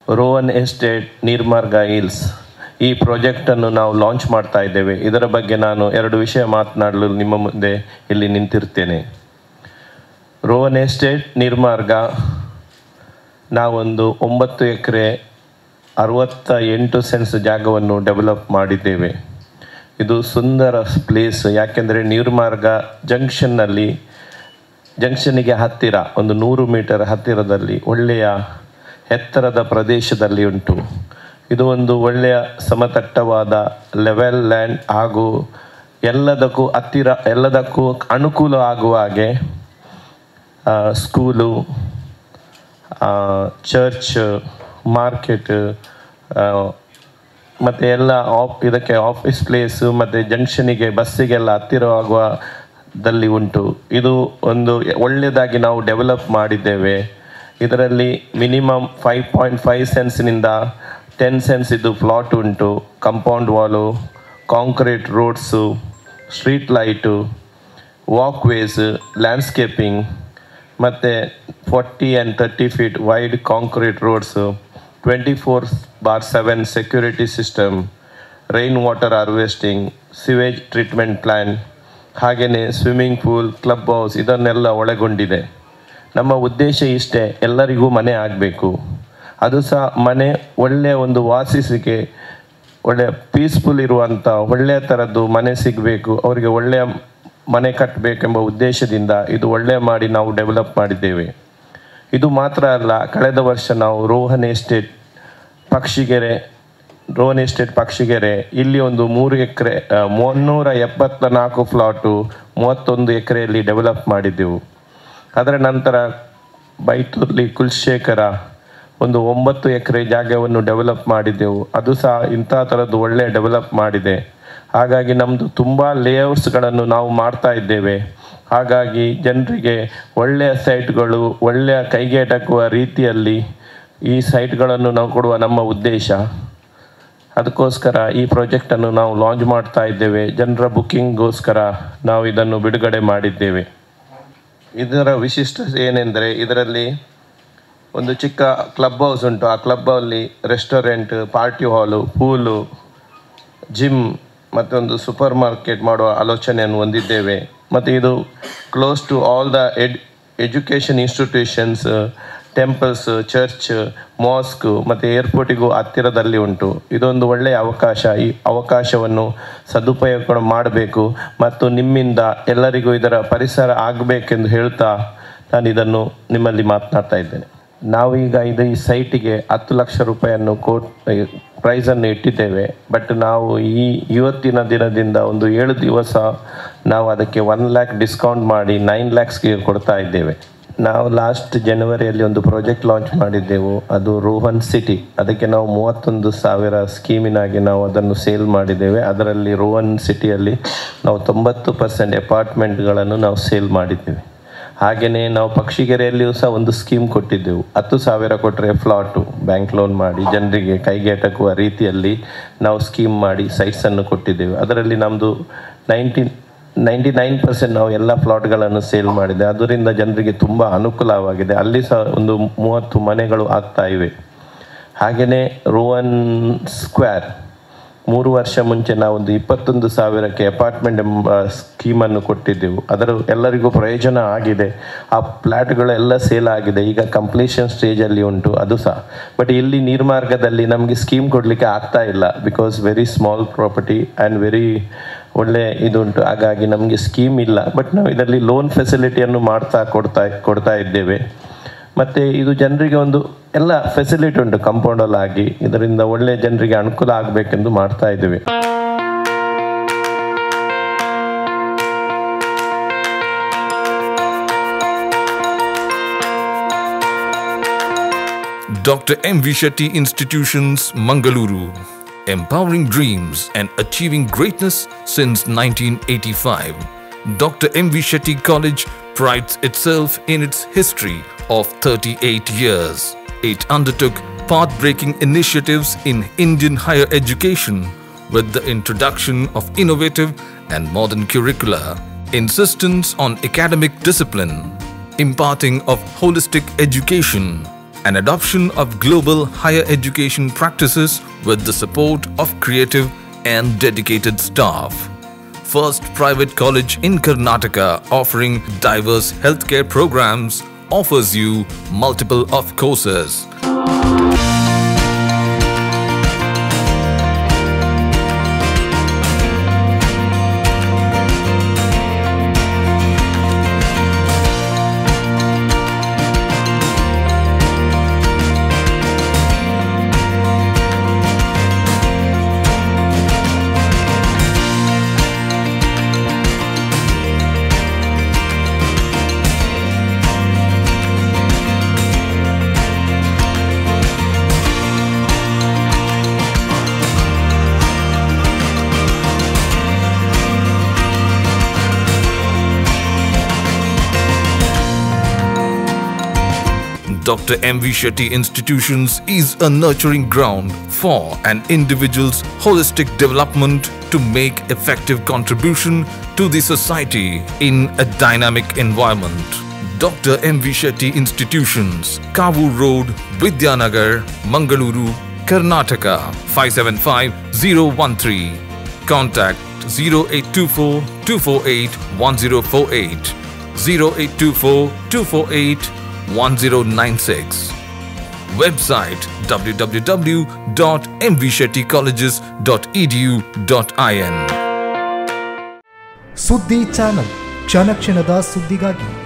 Rowan estate ನೀರ್ಮಾರ್ಗ hills ಈ ಪ್ರಾಜೆಕ್ಟನ್ನು ನಾವು launch ಮಾಡ್ತಾ ಇದ್ದೇವೆ ಇದರ ಬಗ್ಗೆ ನಾನು ಎರಡು ವಿಷಯ ಮಾತನಾಡಲು ನಿಮ್ಮ ಮುಂದೆ ಇಲ್ಲಿ ನಿಂತಿರ್ತೇನೆ ರೋವನ್ ಎಸ್ಟೇಟ್ ನಿರ್ಮಾರ್ಗ ನಾವೊಂದು ಒಂಬತ್ತು ಎಕರೆ ಅರವತ್ತ ಎಂಟು ಸೆನ್ಸ್ ಜಾಗವನ್ನು ಡೆವಲಪ್ ಮಾಡಿದ್ದೇವೆ ಇದು ಸುಂದರ ಪ್ಲೇಸ್ ಯಾಕೆಂದರೆ ನೀರ್ಮಾರ್ಗ ಜಂಕ್ಷನ್ನಲ್ಲಿ ಜಂಕ್ಷನ್ನಿಗೆ ಹತ್ತಿರ ಒಂದು ನೂರು ಮೀಟರ್ ಹತ್ತಿರದಲ್ಲಿ ಒಳ್ಳೆಯ ಎತ್ತರದ ಪ್ರದೇಶದಲ್ಲಿ ಉಂಟು ಇದು ಒಂದು ಒಳ್ಳೆಯ ಸಮತಟ್ಟವಾದ ಲೆವೆಲ್ ಲ್ಯಾಂಡ್ ಹಾಗೂ ಎಲ್ಲದಕ್ಕೂ ಹತ್ತಿರ ಎಲ್ಲದಕ್ಕೂ ಅನುಕೂಲ ಆಗುವ ಹಾಗೆ ಆ, ಸ್ಕೂಲು ಆ, ಚರ್ಚ್ ಮಾರ್ಕೆಟ್ ಮತ್ತು ಎಲ್ಲ ಆಫ್ ಇದಕ್ಕೆ ಆಫೀಸ್ ಪ್ಲೇಸು ಮತ್ತು ಜಂಕ್ಷನಿಗೆ ಬಸ್ಸಿಗೆಲ್ಲ ಹತ್ತಿರವಾಗುವದಲ್ಲಿ ಉಂಟು ಇದು ಒಂದು ಒಳ್ಳೆಯದಾಗಿ ನಾವು ಡೆವಲಪ್ ಮಾಡಿದ್ದೇವೆ ಇದರಲ್ಲಿ ಮಿನಿಮಮ್ ಫೈವ್ ಪಾಯಿಂಟ್ ಫೈವ್ ಸೆನ್ಸ್ನಿಂದ ಟೆನ್ ಸೆನ್ಸ್ ಇದು ಪ್ಲಾಟ್ ಉಂಟು compound wall concrete roads street light walkways landscaping ಮತ್ತು forty and thirty feet wide concrete roads twenty four bar seven security system rain water harvesting sewage treatment plant ಹಾಗೆಯೇ swimming pool club house ಇದನ್ನೆಲ್ಲ ಒಳಗೊಂಡಿದೆ ನಮ್ಮ ಉದ್ದೇಶ ಇಷ್ಟೇ ಎಲ್ಲರಿಗೂ ಮನೆ ಆಗಬೇಕು ಅದು ಸಹ ಮನೆ ಒಳ್ಳೆಯ ಒಂದು ವಾಸಿಸಿಕೆ ಒಳ್ಳೆಯ ಪೀಸ್ಫುಲ್ ಇರುವಂಥ ಒಳ್ಳೆಯ ಥರದ್ದು ಮನೆ ಸಿಗಬೇಕು ಅವರಿಗೆ ಒಳ್ಳೆಯ ಮನೆ ಕಟ್ಟಬೇಕೆಂಬ ಉದ್ದೇಶದಿಂದ ಇದು ಒಳ್ಳೆಯ ಮಾಡಿ ನಾವು ಡೆವಲಪ್ ಮಾಡಿದ್ದೇವೆ ಇದು ಮಾತ್ರ ಅಲ್ಲ ಕಳೆದ ವರ್ಷ ನಾವು ರೋಹನ್ ಎಸ್ಟೇಟ್ ಪಕ್ಷಿಗೆರೆ ರೋಹನ್ ಎಸ್ಟೇಟ್ ಪಕ್ಷಿಗೆರೆ ಇಲ್ಲಿ ಒಂದು ಮೂರು ಎಕರೆ ಮುನ್ನೂರ ಎಪ್ಪತ್ತ ನಾಲ್ಕು ಫ್ಲಾಟು ಮೂವತ್ತೊಂದು ಎಕರೆಯಲ್ಲಿ ಡೆವಲಪ್ ಮಾಡಿದ್ದೆವು ಅದರ ನಂತರ ಬೈತೂರ್ಲಿ ಕುಲಶೇಖರ ಒಂದು ಒಂಬತ್ತು ಎಕರೆ ಜಾಗವನ್ನು ಡೆವಲಪ್ ಮಾಡಿದ್ದೆವು ಅದು ಸಹ ಇಂಥ ಥರದ್ದು ಒಳ್ಳೆಯ ಡೆವಲಪ್ ಮಾಡಿದೆ ಹಾಗಾಗಿ ನಮ್ಮದು ತುಂಬ ಲೇಔಟ್ಸ್ಗಳನ್ನು ನಾವು ಮಾಡ್ತಾ ಇದ್ದೇವೆ ಹಾಗಾಗಿ ಜನರಿಗೆ ಒಳ್ಳೆಯ ಸೈಟ್ಗಳು ಒಳ್ಳೆಯ ಕೈಗೆಟಕುವ ರೀತಿಯಲ್ಲಿ ಈ ಸೈಟ್ಗಳನ್ನು ನಾವು ಕೊಡುವ ನಮ್ಮ ಉದ್ದೇಶ ಅದಕ್ಕೋಸ್ಕರ ಈ ಪ್ರಾಜೆಕ್ಟನ್ನು ನಾವು ಲಾಂಚ್ ಮಾಡ್ತಾ ಇದ್ದೇವೆ ಜನರ ಬುಕ್ಕಿಂಗ್ಗೋಸ್ಕರ ನಾವು ಇದನ್ನು ಬಿಡುಗಡೆ ಮಾಡಿದ್ದೇವೆ ಇದರ ವಿಶಿಷ್ಟತೆ ಏನೆಂದರೆ ಇದರಲ್ಲಿ ಒಂದು ಚಿಕ್ಕ ಕ್ಲಬ್ ಹೌಸ್ ಉಂಟು ಆ ಕ್ಲಬ್ಬಲ್ಲಿ restaurant party hall pool gym ಮತ್ತೊಂದು ಸೂಪರ್ ಮಾರ್ಕೆಟ್ ಮಾಡುವ ಆಲೋಚನೆಯನ್ನು ಹೊಂದಿದ್ದೇವೆ ಮತ್ತು ಇದು close to all the ed education institutions temples church mosque ಮತ್ತು ಏರ್ಪೋರ್ಟಿಗೂ ಹತ್ತಿರದಲ್ಲಿ ಉಂಟು ಇದೊಂದು ಒಳ್ಳೆಯ ಅವಕಾಶ ಈ ಅವಕಾಶವನ್ನು ಸದುಪಯೋಗ ಮಾಡಬೇಕು ಮತ್ತು ನಿಮ್ಮಿಂದ ಎಲ್ಲರಿಗೂ ಇದರ ಪರಿಸರ ಆಗಬೇಕೆಂದು ಹೇಳ್ತಾ ನಾನು ಇದನ್ನು ನಿಮ್ಮಲ್ಲಿ ಮಾತನಾಡ್ತಾ ಇದ್ದೇನೆ ನಾವೀಗ ಇದು ಈ ಸೈಟಿಗೆ ಹತ್ತು ಲಕ್ಷ ರೂಪಾಯಿಯನ್ನು ಕೋಟ್ ಪ್ರೈಸನ್ನು ಇಟ್ಟಿದ್ದೇವೆ ಬಟ್ ನಾವು ಈ ಇವತ್ತಿನ ದಿನದಿಂದ ಒಂದು ಏಳು ದಿವಸ ನಾವು ಅದಕ್ಕೆ ಒನ್ ಲ್ಯಾಕ್ ಡಿಸ್ಕೌಂಟ್ ಮಾಡಿ ನೈನ್ ಲ್ಯಾಕ್ಸ್ಗೆ ಕೊಡ್ತಾ ಇದ್ದೇವೆ ನಾವು ಲಾಸ್ಟ್ ಜನವರಿಯಲ್ಲಿ ಒಂದು ಪ್ರಾಜೆಕ್ಟ್ ಲಾಂಚ್ ಮಾಡಿದ್ದೆವು ಅದು ರೋಹನ್ ಸಿಟಿ ಅದಕ್ಕೆ ನಾವು ಮೂವತ್ತೊಂದು ಸಾವಿರ ಸ್ಕೀಮಿನಾಗಿ ನಾವು ಅದನ್ನು ಸೇಲ್ ಮಾಡಿದ್ದೇವೆ ಅದರಲ್ಲಿ ರೋಹನ್ ಸಿಟಿಯಲ್ಲಿ ನಾವು ತೊಂಬತ್ತು ಪರ್ಸೆಂಟ್ ಅಪಾರ್ಟ್ಮೆಂಟ್ಗಳನ್ನು ನಾವು ಸೇಲ್ ಮಾಡಿದ್ದೇವೆ ಹಾಗೆಯೇ ನಾವು ಪಕ್ಷಿಗೆರೆಯಲ್ಲಿಯೂ ಸಹ ಒಂದು ಸ್ಕೀಮ್ ಕೊಟ್ಟಿದ್ದೆವು ಹತ್ತು ಸಾವಿರ ಕೊಟ್ಟರೆ ಫ್ಲಾಟು ಬ್ಯಾಂಕ್ ಲೋನ್ ಮಾಡಿ ಜನರಿಗೆ ಕೈಗೆಟಕುವ ರೀತಿಯಲ್ಲಿ ನಾವು ಸ್ಕೀಮ್ ಮಾಡಿ ಸೈಟ್ಸನ್ನು ಕೊಟ್ಟಿದ್ದೆವು ಅದರಲ್ಲಿ ನಮ್ಮದು ನೈಂಟಿ ನೈಂಟಿ ನೈನ್ ಪರ್ಸೆಂಟ್ ನಾವು ಎಲ್ಲ ಪ್ಲಾಟ್ಗಳನ್ನು ಸೇಲ್ ಮಾಡಿದೆ ಅದರಿಂದ ಜನರಿಗೆ ತುಂಬ ಅನುಕೂಲವಾಗಿದೆ ಅಲ್ಲಿ ಸಹ ಒಂದು ಮೂವತ್ತು ಮನೆಗಳು ಆಗ್ತಾ ಇವೆ ಹಾಗೆಯೇ ರೋವನ್ ಸ್ಕ್ವೇರ್ ಮೂರು ವರ್ಷ ಮುಂಚೆ ನಾವೊಂದು ಇಪ್ಪತ್ತೊಂದು ಸಾವಿರಕ್ಕೆ ಅಪಾರ್ಟ್ಮೆಂಟ್ ಎಂಬ ಸ್ಕೀಮನ್ನು ಕೊಟ್ಟಿದ್ದೆವು ಅದರ ಎಲ್ಲರಿಗೂ ಪ್ರಯೋಜನ ಆಗಿದೆ ಆ ಫ್ಲ್ಯಾಟ್ಗಳೆಲ್ಲ ಸೇಲ್ ಆಗಿದೆ ಈಗ ಕಂಪ್ಲೀಷನ್ ಸ್ಟೇಜಲ್ಲಿ ಉಂಟು ಅದು ಸಹ ಬಟ್ ಇಲ್ಲಿ ನೀರ್ಮಾರ್ಗದಲ್ಲಿ ನಮಗೆ ಸ್ಕೀಮ್ ಕೊಡಲಿಕ್ಕೆ ಆಗ್ತಾ ಇಲ್ಲ because very small property and very ಒಳ್ಳೆ ಇದುಂಟು ಹಾಗಾಗಿ ನಮಗೆ ಸ್ಕೀಮ್ ಇಲ್ಲ ಬಟ್ ನಾವು ಇದರಲ್ಲಿ ಲೋನ್ ಫೆಸಿಲಿಟಿಯನ್ನು ಮಾಡ್ತಾ ಕೊಡ್ತಾ ಕೊಡ್ತಾ ಇದ್ದೇವೆ ಮತ್ತು ಇದು ಜನರಿಗೆ ಒಂದು ಎಲ್ಲ ಫೆಸಿಲಿಟಿ ಉಂಟು ಕಂಪೌಂಡಲ್ ಆಗಿ ಇದರಿಂದ ಒಳ್ಳೆ ಜನರಿಗೆ ಅನುಕೂಲ ಆಗಬೇಕೆಂದು ಮಾಡ್ತಾ ಇದ್ದೇವೆ Dr. M. V. Shetty Institutions, Mangaluru. Empowering dreams and achieving greatness since 1985. Dr. M. V. Shetty College prides itself in its history of 38 years. It undertook path breaking initiatives in Indian higher education with the introduction of innovative and modern curricula, insistence on academic discipline, imparting of holistic education, and adoption of global higher education practices with the support of creative and dedicated staff. First private college in Karnataka offering diverse healthcare programs offers you multiple of courses. Dr. M.V. Shetty Institutions is a nurturing ground for an individual's holistic development to make effective contribution to the society in a dynamic environment. Dr. M.V. Shetty Institutions, Kavu Road, Vidyanagar, Mangaluru, Karnataka 575013. Contact 0824 248 1048 0824 248 1096. Website www.mvshettycolleges.edu.in. ಸುದ್ದಿ channel ಕ್ಷಣ ಕ್ಷಣದ ಸುದ್ದಿಗಾಗಿ